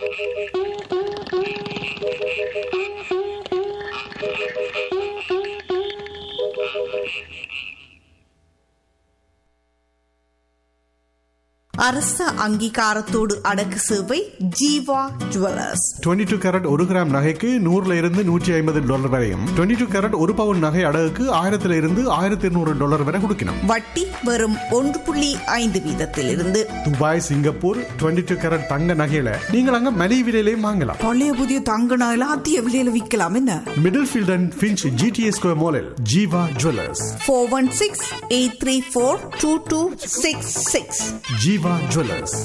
அரச அங்கீகாரத்தோடு அடக்கு சேவை ஜீவா ஜுவல்லர்ஸ் 22 டூ கேரட் ஒரு கிராம் நகைக்கு நூறுல இருந்து நூற்றி ஐம்பது டாலர் வரையும் 22 டூ கேரட் ஒரு பவுன் நகை அடகுக்கு ஆயிரத்துல இருந்து ஆயிரத்தி இருநூறு டாலர் வரை கொடுக்கணும் வட்டி வெறும் ஒன்று புள்ளி ஐந்து வீதத்திலிருந்து துபாய் சிங்கப்பூர் 22 டூ கேரட் தங்க நகையில நீங்கள் அங்க மலிவு விலையிலையும் வாங்கலாம் பழைய புதிய தங்க நகையில அதிக விலையில விற்கலாம் என்ன Middlefield and Finch GTA Square மாலில் Jeeva jewellers four one six eight three four two two six six Jeeva jewellers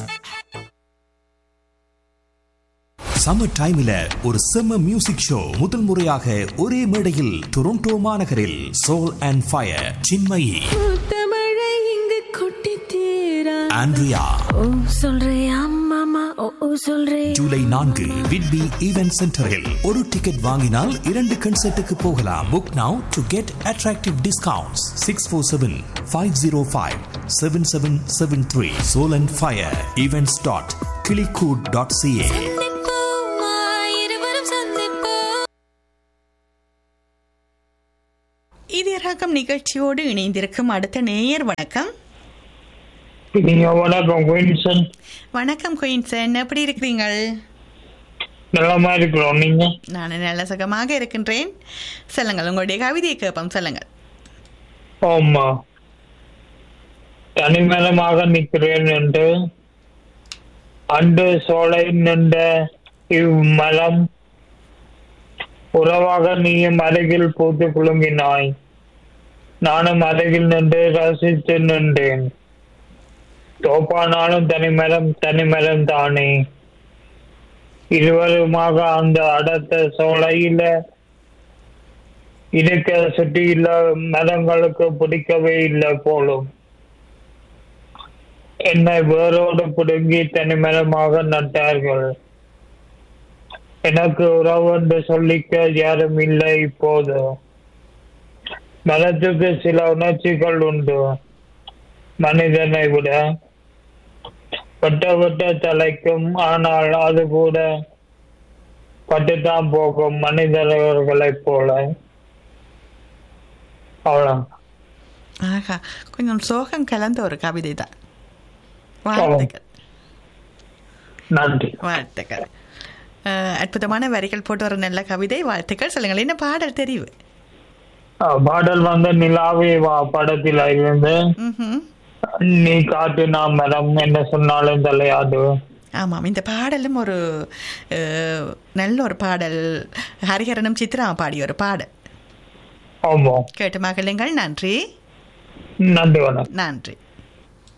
summer டைம்ல ஒரு செம்ம மியூசிக் ஷோ முதல் முறையாக ஒரே மேடையில் டொரண்டோ மாநகரில் சோல் அண்ட் ஃபயர் சின்மயி முத்தமழை இங்கு கொட்டி தீரா ஆண்ட்ரியா ஓ சொல்றியா மாமா ஓ ஓ சொல்றே ஜூலை நான்கு விட்பி ஈவென்ட் சென்டரில் ஒரு டிக்கெட் வாங்கினால் இரண்டு கன்சர்ட்டுக்கு போகலாம் book now to get attractive discounts six four seven five zero five seven seven seven three Soul and Fire events dot கிளிகூட் டாட் சிஏ சந்திப்போமா இருவரும் சந்திப்போம் இது ரகம் நிகழ்ச்சியோடு இணைந்திருக்கும் அடுத்த நேயர் வணக்கம் நீங்க வணக்கம் குயின்சன் வணக்கம் குயின்சன் எப்படி இருக்கிறீங்கள் நலமா இருக்கிறோம் நீங்க நான் நல்ல சுகமாக இருக்கின்றேன் சொல்லுங்கள் உங்களுடைய கவிதையை கேட்போம் சொல்லுங்கள் ஆமா தனிமலமாக நிற்கிறேன் என்று அன்று சோலை நின்ற இம்மலம் உறவாக நீயும் அருகில் பூத்து குலுங்கினாய் நானும் அருகில் நின்று ரசித்து நின்றேன் தோப்பானாலும் தனிமரம் தனிமரம் தானே இருவருமாக அந்த அடர்த்த சோலையில இருக்க சுற்றியுள்ள மரங்களுக்கு பிடிக்கவே இல்லை போலும் என்னை வேரோடு பிடுங்கி தனிமரமாக நட்டார்கள் எனக்கு உறவு என்று சொல்லிக்க யாரும் இல்லை இப்போது மரத்துக்கு சில உணர்ச்சிகள் உண்டு மனிதனை விட வெட்ட வெட்ட தலைக்கும் ஆனால் அது கூட பட்டுத்தான் போகும் மனிதர்களைப் போல அவ்வளோ ஆகா கொஞ்சம் சோகம் கலந்த ஒரு கவிதை தான் வாழ்த்துக்கள் நன்றி வாழ்த்துக்கள் அஹ், அற்புதமான வரிகள் போட்டு ஒரு நல்ல கவிதை வாழ்த்துக்கள் சொல்லுங்கள் என்ன பாடல் தெரிவு அஹ் பாடல் வந்து நிலாவே வா படத்தில் இருந்து ம்ஹும். நீ காட்டு நான் மரம் என்ன சொன்னாலும் தலையாது ஆமாம் இந்த பாடலும் ஒரு அஹ், நல்ல ஒரு பாடல் ஹரிஹரனும் சித்ரா பாடிய ஒரு பாடல் ஆமா கேட்டு மகிழுங்கள் நன்றி நன்றி வணக்கம் நன்றி